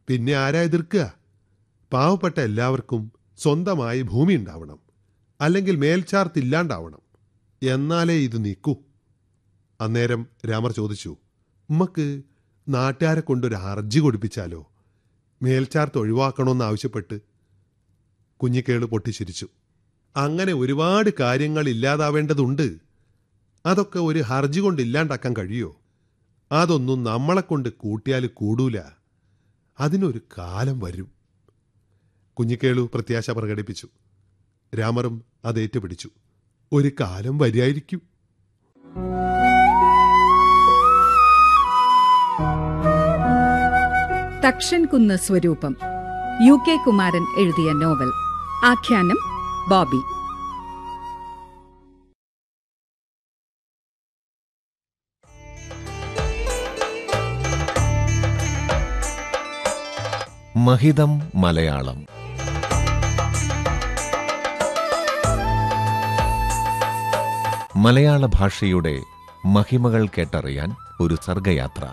പിന്നെ ആരാ എതിർക്കുക പാവപ്പെട്ട എല്ലാവർക്കും സ്വന്തമായി ഭൂമി ഉണ്ടാവണം അല്ലെങ്കിൽ മേൽച്ചാർത്തില്ലാണ്ടാവണം എന്നാലേ ഇത് നീക്കൂ അന്നേരം രാമർ ചോദിച്ചു ഉമ്മക്ക് നാട്ടുകാരെ കൊണ്ടൊരു ഹർജി കൊടുപ്പിച്ചാലോ മേൽച്ചാർത്ത് ഒഴിവാക്കണമെന്ന് ആവശ്യപ്പെട്ട് കുഞ്ഞിക്കേള് പൊട്ടിച്ചിരിച്ചു അങ്ങനെ ഒരുപാട് കാര്യങ്ങൾ ഇല്ലാതാവേണ്ടതുണ്ട് അതൊക്കെ ഒരു ഹർജി കൊണ്ട് ഇല്ലാണ്ടാക്കാൻ കഴിയോ അതൊന്നും നമ്മളെ കൊണ്ട് കൂട്ടിയാൽ കൂടൂല അതിനൊരു കാലം വരും കുഞ്ഞിക്കേളു പ്രത്യാശ പ്രകടിപ്പിച്ചു രാമറും അത് ഏറ്റുപിടിച്ചു ഒരു കാലം വരിയായിരിക്കും തക്ഷൻ സ്വരൂപം യു കെ കുമാരൻ എഴുതിയ നോവൽ ആഖ്യാനം ബോബി മഹിതം മലയാളം മലയാള ഭാഷയുടെ മഹിമകൾ കേട്ടറിയാൻ ഒരു സർഗയാത്ര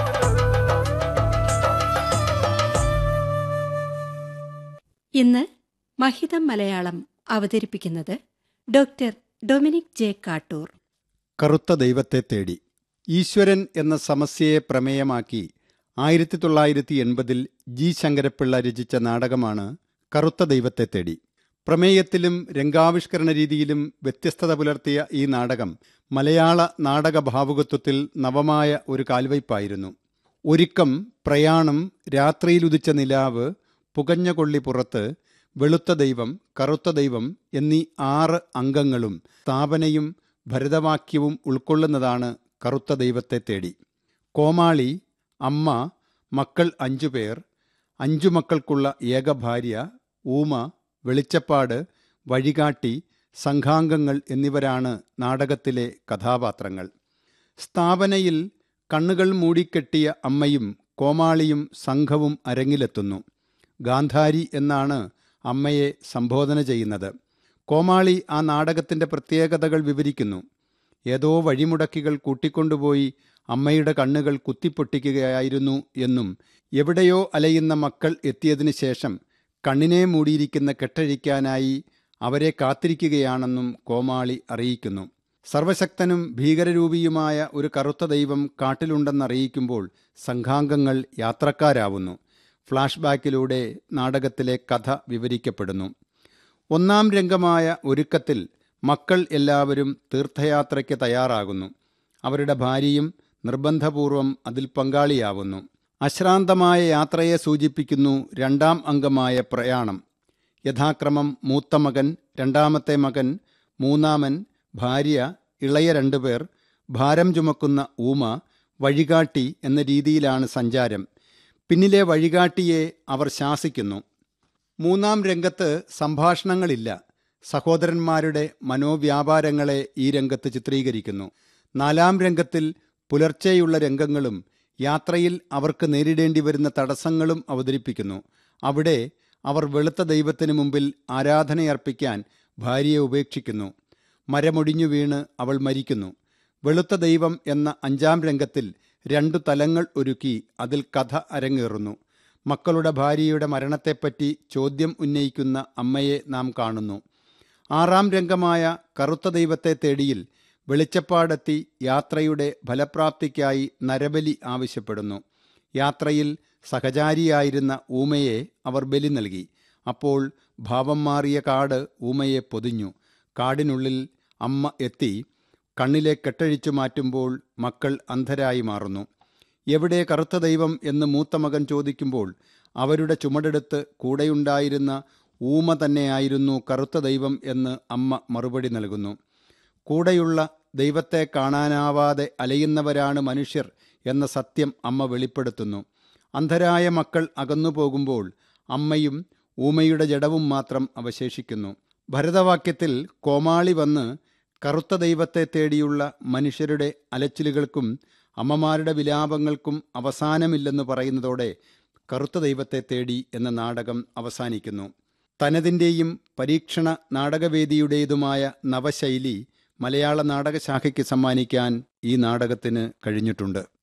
ഇന്ന് മഹിതം മലയാളം അവതരിപ്പിക്കുന്നത് ഡോക്ടർ ഡൊമിനിക് ജെ കാട്ടൂർ കറുത്ത ദൈവത്തെ തേടി ഈശ്വരൻ എന്ന സമസ്യയെ പ്രമേയമാക്കി ആയിരത്തി തൊള്ളായിരത്തി എൺപതിൽ ജി ശങ്കരപ്പിള്ള രചിച്ച നാടകമാണ് കറുത്ത ദൈവത്തെ തേടി പ്രമേയത്തിലും രംഗാവിഷ്കരണ രീതിയിലും വ്യത്യസ്തത പുലർത്തിയ ഈ നാടകം മലയാള നാടക ഭാവുകത്വത്തിൽ നവമായ ഒരു കാൽവയ്പായിരുന്നു ഒരുക്കം പ്രയാണം രാത്രിയിലുദിച്ച നിലാവ് പുകഞ്ഞ കൊള്ളി പുറത്ത് വെളുത്ത ദൈവം കറുത്ത ദൈവം എന്നീ ആറ് അംഗങ്ങളും സ്ഥാപനയും ഭരതവാക്യവും ഉൾക്കൊള്ളുന്നതാണ് കറുത്ത ദൈവത്തെ തേടി കോമാളി അമ്മ മക്കൾ അഞ്ചു പേർ അഞ്ചു മക്കൾക്കുള്ള ഏക ഭാര്യ ഊമ വെളിച്ചപ്പാട് വഴികാട്ടി സംഘാംഗങ്ങൾ എന്നിവരാണ് നാടകത്തിലെ കഥാപാത്രങ്ങൾ സ്ഥാപനയിൽ കണ്ണുകൾ മൂടിക്കെട്ടിയ അമ്മയും കോമാളിയും സംഘവും അരങ്ങിലെത്തുന്നു ഗാന്ധാരി എന്നാണ് അമ്മയെ സംബോധന ചെയ്യുന്നത് കോമാളി ആ നാടകത്തിൻ്റെ പ്രത്യേകതകൾ വിവരിക്കുന്നു ഏതോ വഴിമുടക്കികൾ കൂട്ടിക്കൊണ്ടുപോയി അമ്മയുടെ കണ്ണുകൾ കുത്തിപ്പൊട്ടിക്കുകയായിരുന്നു എന്നും എവിടെയോ അലയുന്ന മക്കൾ എത്തിയതിനു ശേഷം കണ്ണിനെ മൂടിയിരിക്കുന്ന കെട്ടഴിക്കാനായി അവരെ കാത്തിരിക്കുകയാണെന്നും കോമാളി അറിയിക്കുന്നു സർവശക്തനും ഭീകരരൂപിയുമായ ഒരു കറുത്ത ദൈവം കാട്ടിലുണ്ടെന്നറിയിക്കുമ്പോൾ സംഘാംഗങ്ങൾ യാത്രക്കാരാവുന്നു ഫ്ലാഷ് ബാക്കിലൂടെ നാടകത്തിലെ കഥ വിവരിക്കപ്പെടുന്നു ഒന്നാം രംഗമായ ഒരുക്കത്തിൽ മക്കൾ എല്ലാവരും തീർത്ഥയാത്രയ്ക്ക് തയ്യാറാകുന്നു അവരുടെ ഭാര്യയും നിർബന്ധപൂർവം അതിൽ പങ്കാളിയാവുന്നു അശ്രാന്തമായ യാത്രയെ സൂചിപ്പിക്കുന്നു രണ്ടാം അംഗമായ പ്രയാണം യഥാക്രമം മൂത്ത മകൻ രണ്ടാമത്തെ മകൻ മൂന്നാമൻ ഭാര്യ ഇളയ രണ്ടുപേർ ഭാരം ചുമക്കുന്ന ഊമ വഴികാട്ടി എന്ന രീതിയിലാണ് സഞ്ചാരം പിന്നിലെ വഴികാട്ടിയെ അവർ ശാസിക്കുന്നു മൂന്നാം രംഗത്ത് സംഭാഷണങ്ങളില്ല സഹോദരന്മാരുടെ മനോവ്യാപാരങ്ങളെ ഈ രംഗത്ത് ചിത്രീകരിക്കുന്നു നാലാം രംഗത്തിൽ പുലർച്ചെയുള്ള രംഗങ്ങളും യാത്രയിൽ അവർക്ക് നേരിടേണ്ടി വരുന്ന തടസ്സങ്ങളും അവതരിപ്പിക്കുന്നു അവിടെ അവർ വെളുത്ത ദൈവത്തിനു മുമ്പിൽ ആരാധനയർപ്പിക്കാൻ ഭാര്യയെ ഉപേക്ഷിക്കുന്നു മരമൊടിഞ്ഞു വീണ് അവൾ മരിക്കുന്നു വെളുത്ത ദൈവം എന്ന അഞ്ചാം രംഗത്തിൽ രണ്ടു തലങ്ങൾ ഒരുക്കി അതിൽ കഥ അരങ്ങേറുന്നു മക്കളുടെ ഭാര്യയുടെ മരണത്തെപ്പറ്റി ചോദ്യം ഉന്നയിക്കുന്ന അമ്മയെ നാം കാണുന്നു ആറാം രംഗമായ കറുത്ത ദൈവത്തെ തേടിയിൽ വെളിച്ചപ്പാടെത്തി യാത്രയുടെ ഫലപ്രാപ്തിക്കായി നരബലി ആവശ്യപ്പെടുന്നു യാത്രയിൽ സഹചാരിയായിരുന്ന ഊമയെ അവർ ബലി നൽകി അപ്പോൾ ഭാവം മാറിയ കാട് ഊമയെ പൊതിഞ്ഞു കാടിനുള്ളിൽ അമ്മ എത്തി കണ്ണിലെ കെട്ടഴിച്ചു മാറ്റുമ്പോൾ മക്കൾ അന്ധരായി മാറുന്നു എവിടെ കറുത്ത ദൈവം എന്ന് മൂത്ത മകൻ ചോദിക്കുമ്പോൾ അവരുടെ ചുമടെടുത്ത് കൂടെയുണ്ടായിരുന്ന ഊമ തന്നെയായിരുന്നു കറുത്ത ദൈവം എന്ന് അമ്മ മറുപടി നൽകുന്നു കൂടെയുള്ള ദൈവത്തെ കാണാനാവാതെ അലയുന്നവരാണ് മനുഷ്യർ എന്ന സത്യം അമ്മ വെളിപ്പെടുത്തുന്നു അന്ധരായ മക്കൾ അകന്നു പോകുമ്പോൾ അമ്മയും ഊമയുടെ ജഡവും മാത്രം അവശേഷിക്കുന്നു ഭരതവാക്യത്തിൽ കോമാളി വന്ന് കറുത്ത ദൈവത്തെ തേടിയുള്ള മനുഷ്യരുടെ അലച്ചിലുകൾക്കും അമ്മമാരുടെ വിലാപങ്ങൾക്കും അവസാനമില്ലെന്ന് പറയുന്നതോടെ കറുത്ത ദൈവത്തെ തേടി എന്ന നാടകം അവസാനിക്കുന്നു തനതിൻ്റെയും പരീക്ഷണ നാടകവേദിയുടേതുമായ നവശൈലി മലയാള നാടകശാഖയ്ക്ക് സമ്മാനിക്കാൻ ഈ നാടകത്തിന് കഴിഞ്ഞിട്ടുണ്ട്